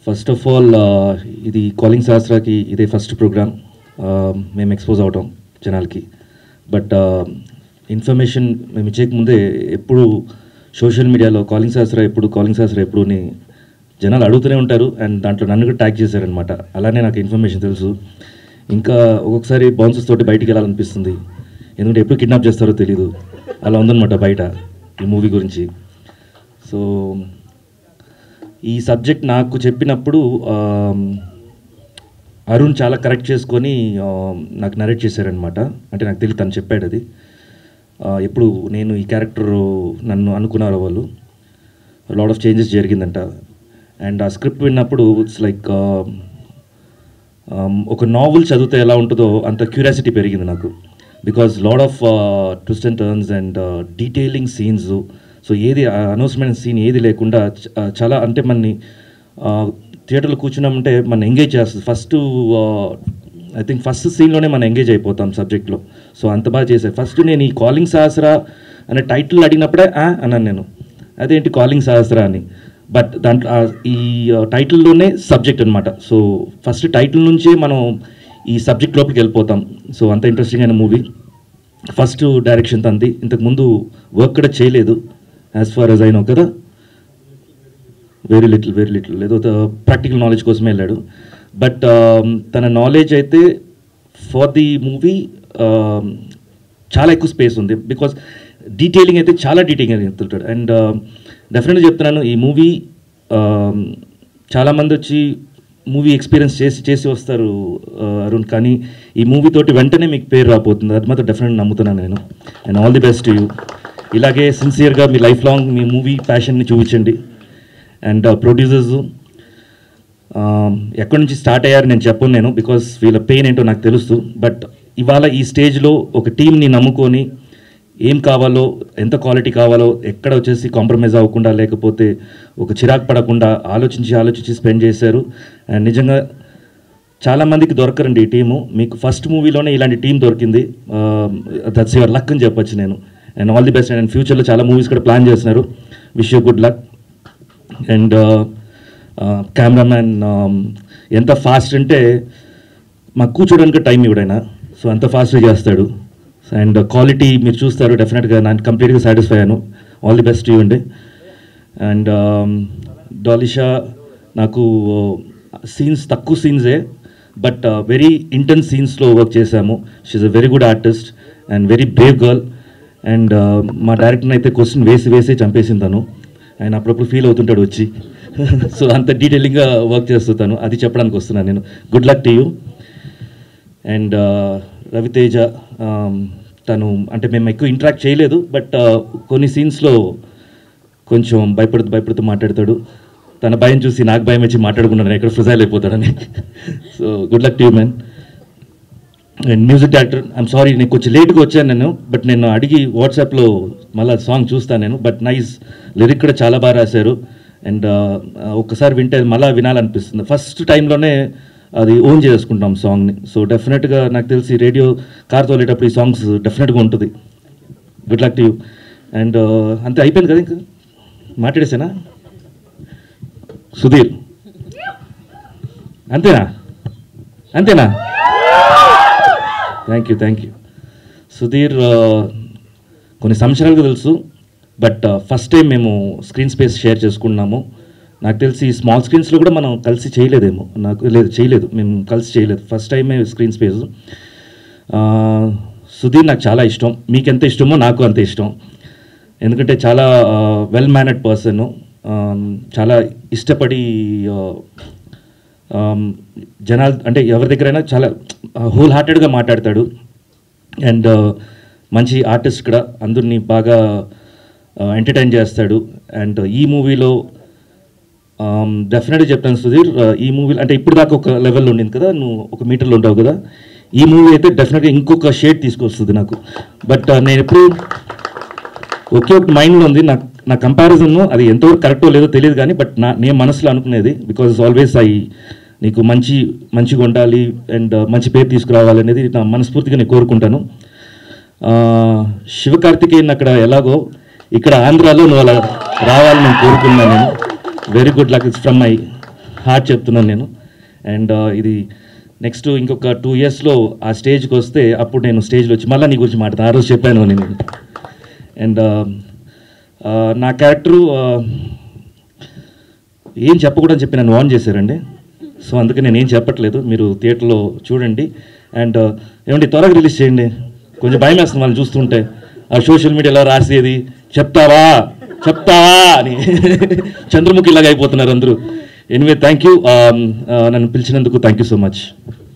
first of all ఇది calling శాస్త్రాకి ఇదే ఫస్ట్ ప్రోగ్రామ్ మేము ఎక్స్పోజ్ అవటం జనాలకి బట్ ఇన్ఫర్మేషన్ మేము ఇచ్చేక ముందే ఎప్పుడు సోషల్ మీడియాలో కాలింగ్ శాస్త్ర ఎప్పుడు కాలింగ్ శాస్త్ర ఎప్పుడు అని జనాలు అడుగుతూనే ఉంటారు అండ్ దాంట్లో నన్ను కూడా ట్యాగ్ చేశారనమాట అలానే నాకు ఇన్ఫర్మేషన్ తెలుసు ఇంకా ఒక్కొక్కసారి బౌన్సెస్ తోటి బయటికి వెళ్ళాలనిపిస్తుంది ఎందుకంటే ఎప్పుడు కిడ్నాప్ చేస్తారో తెలియదు అలా ఉందన్నమాట బయట ఈ మూవీ గురించి సో ఈ సబ్జెక్ట్ నాకు చెప్పినప్పుడు ఆమ్, అరుణ్ చాలా కరెక్ట్ చేసుకొని ఆ, నాకు నరేట్ చేశారనమాట అంటే నాకు తెలియదు తను చెప్పాడు అది ఆ, ఎప్పుడు నేను ఈ క్యారెక్టర్ నన్ను అనుకున్నారు వాళ్ళు లాట్ ఆఫ్ చేంజెస్ జరిగిందంట అండ్ ఆ స్క్రిప్ట్ విన్నప్పుడు ఇట్స్ లైక్ ఒక నావెల్ చదివితే ఎలా ఉంటుందో అంత క్యూరియాసిటీ పెరిగింది నాకు because lot of twist and turns and detailing scenes so ఏది అనౌన్స్మెంట్ సీన్ ఏది లేకుండా చ- ఆ, చాలా అంటే మనని థియేటర్లో కూర్చున్నామంటే మనం ఎంగేజ్ చేస్తుంది ఫస్ట్ ఐ థింక్ ఫస్ట్ సీన్లోనే మనం ఎంగేజ్ అయిపోతాం సబ్జెక్ట్లో సో అంత బాగా చేశారు ఫస్ట్ నేను ఈ కాలింగ్ సహస్రా అనే టైటిల్ అడిగినప్పుడే ఆ అన్నాను నేను అదేంటి కాలింగ్ సహస్రా అని బట్ దాంట్లో ఆ ఈ టైటిల్లోనే సబ్జెక్ట్ అనమాట సో ఫస్ట్ టైటిల్ నుంచే మనం ఈ సబ్జెక్ట్ లోపలికి వెళ్ళిపోతాం సో అంత ఇంట్రెస్టింగ్ అయిన మూవీ ఫస్ట్ డైరెక్షన్ తంది ఇంతకు ముందు వర్క్ కూడా చేయలేదు యాజ్ ఫార్ యాజ్ అయినా కదా వెరీ లిటిల్ వెరీ లిటిల్ ఏదో ప్రాక్టికల్ నాలెడ్జ్ కోసమే వెళ్ళాడు బట్ తన నాలెడ్జ్ అయితే ఫర్ ది మూవీ చాలా ఎక్కువ స్పేస్ ఉంది బికాస్ డీటెయిలింగ్ అయితే చాలా డీటెయిలింగ్ వెళ్తుంటాడు అండ్ డెఫినెట్గా చెప్తున్నాను ఈ మూవీ చాలామంది వచ్చి మూవీ ఎక్స్పీరియన్స్ చేసి చేసి వస్తారు ఆ, అరుణ్ కానీ ఈ మూవీ తోటి వెంటనే మీకు పేరు రాబోతుంది అది మాత్రం డెఫినెట్ నమ్ముతున్నాను నేను and all the best you ఇలాగే సిన్సియర్గా మీ లైఫ్ లాంగ్ మీ మూవీ ప్యాషన్ని చూపించండి అండ్ ప్రొడ్యూసర్స్ ఎక్కడి నుంచి స్టార్ట్ అయ్యారు నేను చెప్పను నేను బికాస్ వీళ్ళ పెయిన్ ఏంటో నాకు తెలుసు బట్ ఇవాళ ఈ స్టేజ్లో ఒక టీంని నమ్ముకొని ఏం కావాలో ఎంత క్వాలిటీ కావాలో ఎక్కడ వచ్చేసి కాంప్రమైజ్ అవ్వకుండా లేకపోతే ఒక చిరాకు పడకుండా ఆలోచించి ఆలోచించి స్పెండ్ చేశారు అండ్ నిజంగా చాలా మందికి దొరకరండి ఈ టీము మీకు ఫస్ట్ మూవీలోనే ఇలాంటి టీం దొరికింది దట్స్ యువర్ లక్ అని చెప్పొచ్చు నేను and all the best and ఫ్యూచర్లో చాలా మూవీస్ కూడా ప్లాన్ చేస్తున్నారు wish you good luck and cameraman ఎంత ఫాస్ట్ అంటే మాకు కూర్చోడానికి టైం ఇవ్వడైనా సో అంత ఫాస్ట్గా చేస్తాడు అండ్ క్వాలిటీ మీరు చూస్తారు డెఫినెట్గా నేను కంప్లీట్గా సాటిస్ఫై అయ్యాను ఆల్ ది బెస్ట్ ఇవ్వండి అండ్ డాలిషా నాకు సీన్స్ తక్కువ సీన్సే బట్ వెరీ ఇంటెన్స్ సీన్స్లో వర్క్ చేశాము she a very good artist and very brave girl and మా డైరెక్టర్ని అయితే క్వశ్చన్ వేసి వేసి చంపేసింది తను ఆయన అప్పుడప్పుడు ఫీల్ అవుతుంటాడు వచ్చి సో అంత డీటెయిలింగ్గా వర్క్ చేస్తుంటాను అది చెప్పడానికి వస్తున్నాను నేను good luck to you and Ravi Teja um, తను అంటే మేము ఎక్కువ ఇంటరాక్ట్ చేయలేదు బట్ కొన్ని సీన్స్లో కొంచెం భయపడుతూ భయపడుతూ మాట్లాడతాడు తన భయం చూసి నాకు భయం వచ్చి మాట్లాడుకున్నాను ఎక్కడ ఫ్రిజైల్ అయిపోతాడని so good luck to you man and music director I'm sorry నేను కొంచెం లేట్గా వచ్చాను నేను బట్ నేను అడిగి వాట్సాప్లో మళ్ళీ సాంగ్ చూస్తాను నేను బట్ నైస్ లిరిక్ కూడా చాలా బాగా రాశారు అండ్ ఒక్కసారి వింటే మళ్ళీ వినాలనిపిస్తుంది ఫస్ట్ టైంలోనే అది ఓన్ చేసుకుంటాం సాంగ్ని సో డెఫినెట్గా నాకు తెలిసి రేడియో కార్ తోలేటప్పుడు ఈ సాంగ్స్ డెఫినెట్గా ఉంటుంది good luck to you and అంతే అయిపోయింది కదా ఇంకా మాట్లాడేసానా సుధీర్ అంతేనా అంతేనా thank you thank you Sudheer ఆ, కొన్ని సంవత్సరాలుగా తెలుసు బట్ ఫస్ట్ టైం మేము స్క్రీన్ స్పేస్ షేర్ చేసుకున్నాము నాకు తెలిసి స్మాల్ స్క్రీన్స్లో కూడా మనం కలిసి చేయలేదేమో నాకు లేదు చేయలేదు మేము కలిసి చేయలేదు ఫస్ట్ టైమే స్క్రీన్ స్పేస్ సుధీర్ నాకు చాలా ఇష్టం మీకు ఎంత ఇష్టమో నాకు అంత ఇష్టం ఎందుకంటే చాలా వెల్ మేనర్డ్ పర్సన్ చాలా ఇష్టపడి ఆ, ఆమ్, జనాలు అంటే ఎవరి దగ్గరైనా చాలా హోల్ హార్టెడ్గా మాట్లాడతాడు అండ్ మంచి ఆర్టిస్ట్ కూడా అందరినీ బాగా ఎంటర్టైన్ చేస్తాడు అండ్ ఈ మూవీలో డెఫినెట్గా చెప్తాను సుధీర్ ఆ, ఈ మూవీ అంటే ఇప్పుడు దాకా ఒక లెవెల్లో ఉండింది కదా నువ్వు ఒక మీటర్లో ఉంటావు కదా ఈ మూవీ అయితే డెఫినెట్గా ఇంకొక షేడ్ తీసుకొస్తుంది నాకు బట్ నేను ఎప్పుడు ఒకే ఒకటి మైండ్లో ఉంది నాకు నా కంపారిజన్ అది ఎంతవరకు కరెక్టో లేదో తెలియదు కానీ బట్ నా నేను మనసులో అనుకునేది బికాజ్ ఆల్వేస్ ఐ నీకు మంచి మంచిగా ఉండాలి అండ్ మంచి పేరు తీసుకురావాలి అనేది నా మనస్ఫూర్తిగా నేను కోరుకుంటాను ఆ, శివకార్తికేయన్ అక్కడ ఎలాగో ఇక్కడ ఆంధ్రాలో నువ్వు అలా రావాలని నేను కోరుకున్నాను నేను very good luck it's from my heart చెప్తున్నాను నేను అండ్ ఇది నెక్స్ట్ ఇంకొక టూ ఇయర్స్లో ఆ స్టేజ్కి వస్తే అప్పుడు నేను స్టేజ్లో వచ్చి మళ్ళీ నీ గురించి మాట్లాడతాను ఆ రోజు చెప్పాను నేను అండ్ నా క్యారెక్టరు ఏం చెప్పకూడదని చెప్పి నన్ను వార్న్ చేశారండి సో అందుకే నేను ఏం చెప్పట్లేదు మీరు థియేటర్లో చూడండి అండ్ ఏమండి త్వరగా రిలీజ్ చేయండి కొంచెం భయం వేస్తుంది వాళ్ళని చూస్తుంటే ఆ సోషల్ మీడియాలో రాసేది చెప్తావా చెప్తావా అని చంద్రముఖి లాగా అయిపోతున్నారు అందరూ ఎనివే థ్యాంక్ యూ నన్ను పిలిచినందుకు థ్యాంక్ యూ సో మచ్